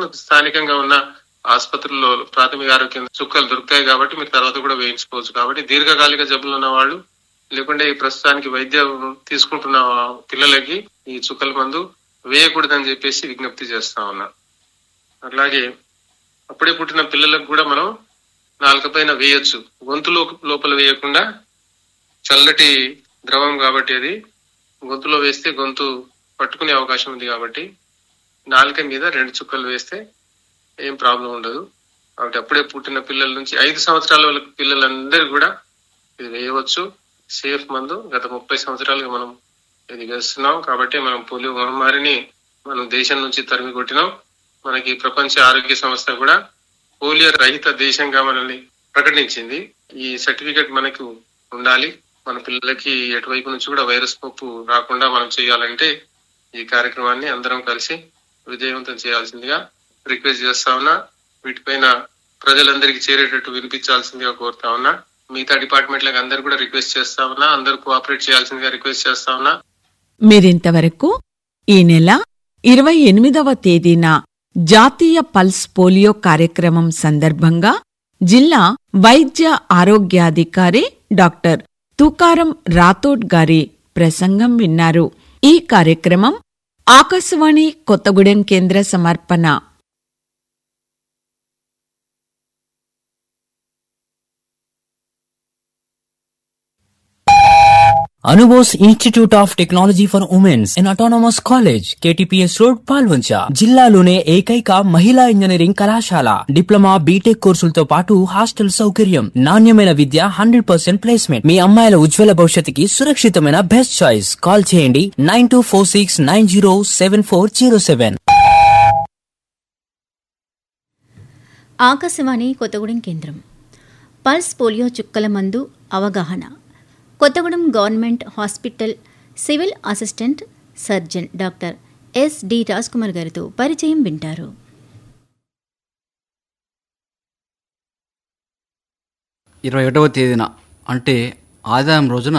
మీకు స్థానికంగా ఉన్న ఆసుపత్రుల్లో ప్రాథమిక ఆరోగ్యం చుక్కలు దొరుకుతాయి కాబట్టి మీరు తర్వాత కూడా వేయించుకోవచ్చు కాబట్టి దీర్ఘకాలిక జబ్బులు ఉన్న వాళ్ళు లేకుంటే ఈ ప్రస్తుతానికి వైద్యం తీసుకుంటున్న పిల్లలకి ఈ చుక్కల మందు వేయకూడదని చెప్పేసి విజ్ఞప్తి చేస్తా ఉన్నా అట్లాగే అప్పుడే పుట్టిన పిల్లలకు కూడా మనం నాలుక పైన వేయొచ్చు గొంతు లో- లోపల వేయకుండా చల్లటి ద్రవం కాబట్టి అది గొంతులో వేస్తే గొంతు పట్టుకునే అవకాశం ఉంది కాబట్టి నాలుక మీద రెండు చుక్కలు వేస్తే ఏం ప్రాబ్లం ఉండదు కాబట్టి అప్పుడే పుట్టిన పిల్లల నుంచి ఐదు సంవత్సరాల వాళ్ళ పిల్లలందరూ కూడా ఇది వేయవచ్చు సేఫ్ మందు గత ముప్పై సంవత్సరాలుగా మనం ఇది వేస్తున్నాం కాబట్టి మనం పోలియో మహమ్మారిని మనం దేశం నుంచి తరిమి కొట్టినాం మనకి ప్రపంచ ఆరోగ్య సంస్థ కూడా పోలియో రహిత దేశంగా మనల్ని ప్రకటించింది ఈ సర్టిఫికెట్ మనకు ఉండాలి మన పిల్లలకి ఎటువైపు నుంచి కూడా వైరస్ ముప్పు రాకుండా మనం చేయాలంటే ఈ కార్యక్రమాన్ని అందరం కలిసి విజయవంతం చేయాల్సిందిగా రిక్వెస్ట్ చేస్తా ఉన్నా వీటిపైన ప్రజలందరికీ చేరేటట్టు వినిపించాల్సిందిగా కోరుతా ఉన్నా మిగతా డిపార్ట్మెంట్లకు అందరు కూడా రిక్వెస్ట్ చేస్తా ఉన్నా అందరు కోఆపరేట్ చేయాల్సిందిగా రిక్వెస్ట్ చేస్తా ఉన్నా మీరింతవరకు ఈ నెల ఇరవై ఎనిమిదవ తేదీన జాతీయ పల్స్ పోలియో కార్యక్రమం సందర్భంగా జిల్లా వైద్య ఆరోగ్యాధికారి డాక్టర్ తుకారం రాథోడ్ గారి ప్రసంగం విన్నారు ఈ కార్యక్రమం ఆకాశవాణి కొత్తగూడెం కేంద్ర సమర్పణ Anubose institute of technology for womens in autonomous college KTPS road Palvancha జిల్లాలోనే ఏకైక మహిళా ఇంజనీరింగ్ కళాశాల డిప్లొమా బీటెక్ కోర్సులతో పాటు హాస్టల్ సౌకర్యం నాణ్యమైన విద్య హండ్రెడ్ పర్సెంట్ ప్లేస్మెంట్ మీ అమ్మాయిల ఉజ్వల భవిష్యత్తుకి సురక్షితమైన బెస్ట్ చాయిస్ కాల్ చేయండి nine two four six nine zero seven four zero seven Akashvani Kothagudem కేంద్రం పల్స్ పోలియో చుక్కల మందు అవగాహన Kothagudem government hospital civil assistant surgeon doctor S D Kumar గారితో పరిచయం వింటారు ఇరవై ఒకటవ తేదీన అంటే ఆదాయం రోజున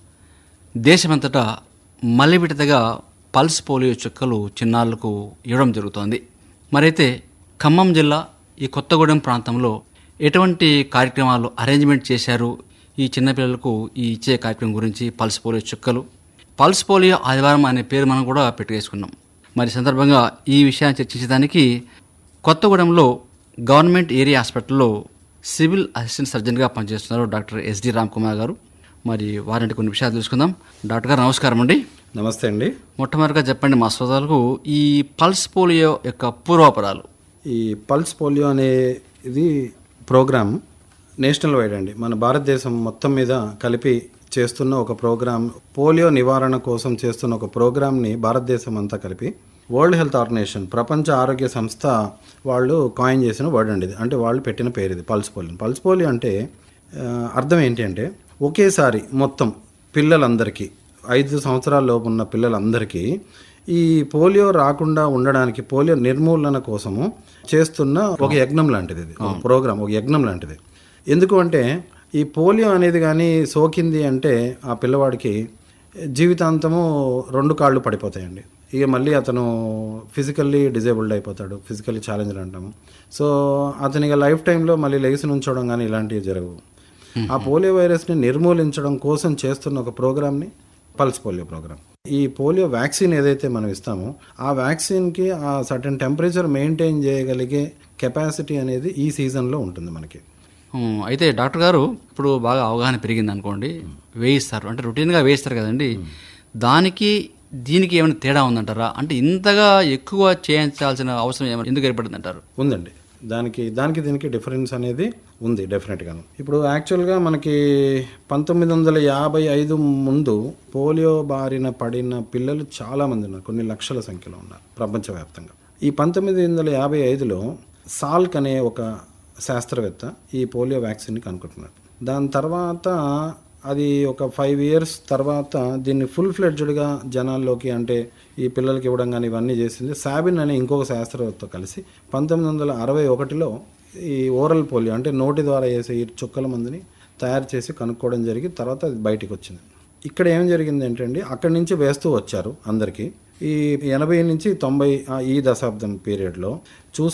దేశమంతటా మళ్ళీ విడతగా పల్స్ పోలియో చుక్కలు చిన్నారులకు ఇవ్వడం జరుగుతోంది మరైతే ఖమ్మం జిల్లా ఈ కొత్తగూడెం ప్రాంతంలో ఎటువంటి కార్యక్రమాలు అరేంజ్మెంట్ చేశారు ఈ చిన్నపిల్లలకు ఈ ఇచ్చే కార్యక్రమం గురించి పల్స్ పోలియో చుక్కలు పల్స్ పోలియో ఆదివారం అనే పేరు మనం కూడా పెట్టుకేసుకున్నాం మరి ఈ సందర్భంగా ఈ విషయాన్ని చర్చించడానికి కొత్తగూడెంలో గవర్నమెంట్ ఏరియా హాస్పిటల్లో సివిల్ అసిస్టెంట్ సర్జన్గా పనిచేస్తున్నారు డాక్టర్ ఎస్డి రామ్ కుమార్ గారు మరి వారంటి కొన్ని విషయాలు తెలుసుకుందాం డాక్టర్ గారు నమస్కారం అండి నమస్తే అండి మొట్టమొదటిగా చెప్పండి మా సోదరులకు ఈ పల్స్ పోలియో యొక్క పూర్వాపరాలు ఈ పల్స్ పోలియో అనే ఇది ప్రోగ్రామ్ నేషనల్ వైడ్ అండి మన భారతదేశం మొత్తం మీద కలిపి చేస్తున్న ఒక ప్రోగ్రామ్ పోలియో నివారణ కోసం చేస్తున్న ఒక ప్రోగ్రామ్ని భారతదేశం అంతా కలిపి వరల్డ్ హెల్త్ ఆర్గనైజేషన్ ప్రపంచ ఆరోగ్య సంస్థ వాళ్ళు కాయిన్ చేసిన వర్డ్ అండి ఇది అంటే వాళ్ళు పెట్టిన పేరు ఇది పల్స్ పోలియో పల్స్ పోలియో అంటే ఆ, అర్థం ఏంటి అంటే ఒకేసారి మొత్తం పిల్లలందరికీ ఐదు సంవత్సరాల లోపు ఉన్న పిల్లలందరికీ ఈ పోలియో రాకుండా ఉండడానికి పోలియో నిర్మూలన కోసము చేస్తున్న ఒక యజ్ఞం లాంటిది ఇది ఒక ప్రోగ్రామ్ ఒక యజ్ఞం లాంటిది ఎందుకు అంటే ఈ పోలియో అనేది కానీ సోకింది అంటే ఆ పిల్లవాడికి జీవితాంతము రెండు కాళ్ళు పడిపోతాయండి ఇక మళ్ళీ అతను ఫిజికల్లీ డిజేబుల్డ్ అయిపోతాడు ఫిజికల్లీ ఛాలెంజ్లు అంటాము సో అతనికి లైఫ్ టైంలో మళ్ళీ లెగిసి నుంచోవడం కానీ ఇలాంటివి జరగవు ఆ పోలియో వైరస్ని నిర్మూలించడం కోసం చేస్తున్న ఒక ప్రోగ్రామ్ని పల్స్ పోలియో ప్రోగ్రామ్ ఈ పోలియో వ్యాక్సిన్ ఏదైతే మనం ఇస్తామో ఆ వ్యాక్సిన్కి ఆ సర్టన్ టెంపరేచర్ మెయింటైన్ చేయగలిగే కెపాసిటీ అనేది ఈ సీజన్లో ఉంటుంది మనకి ఉమ్, అయితే డాక్టర్ గారు ఇప్పుడు బాగా అవగాహన పెరిగింది అనుకోండి వేయిస్తారు అంటే రొటీన్గా వేయిస్తారు కదండి దానికి దీనికి ఏమైనా తేడా ఉందంటారా అంటే ఇంతగా ఎక్కువ చేయించాల్సిన అవసరం ఏమైనా ఎందుకు ఏర్పడింది అంటారు ఉందండి దానికి దానికి దీనికి డిఫరెన్స్ అనేది ఉంది డెఫినెట్గాను ఇప్పుడు యాక్చువల్గా మనకి పంతొమ్మిది వందల యాభై ఐదు ముందు పోలియో బారిన పడిన పిల్లలు చాలామంది ఉన్నారు కొన్ని లక్షల సంఖ్యలో ఉన్నారు ప్రపంచవ్యాప్తంగా ఈ పంతొమ్మిది వందల యాభై ఐదులో సాల్క్ అనే ఒక శాస్త్రవేత్త ఈ పోలియో వ్యాక్సిన్ని కనుక్కుంటున్నాడు దాని తర్వాత అది ఒక ఫైవ్ ఇయర్స్ తర్వాత దీన్ని ఫుల్ ఫ్లెడ్జ్డ్గా జనాల్లోకి అంటే ఈ పిల్లలకి ఇవ్వడం కానీ ఇవన్నీ చేసింది సాబిన్ అనే ఇంకొక శాస్త్రవేత్తతో కలిసి పంతొమ్మిది వందల అరవై ఒకటిలో ఈ ఓరల్ పోలియో అంటే నోటి ద్వారా వేసే ఈ చుక్కల మందుని తయారు చేసి కనుక్కోవడం జరిగి తర్వాత అది బయటికి వచ్చింది ఇక్కడ ఏం జరిగింది ఏంటండి అక్కడి నుంచి వేస్తూ వచ్చారు అందరికీ ఈ ఎనభై నుంచి తొంభై ఆ ఈ దశాబ్దం పీరియడ్లో చూసి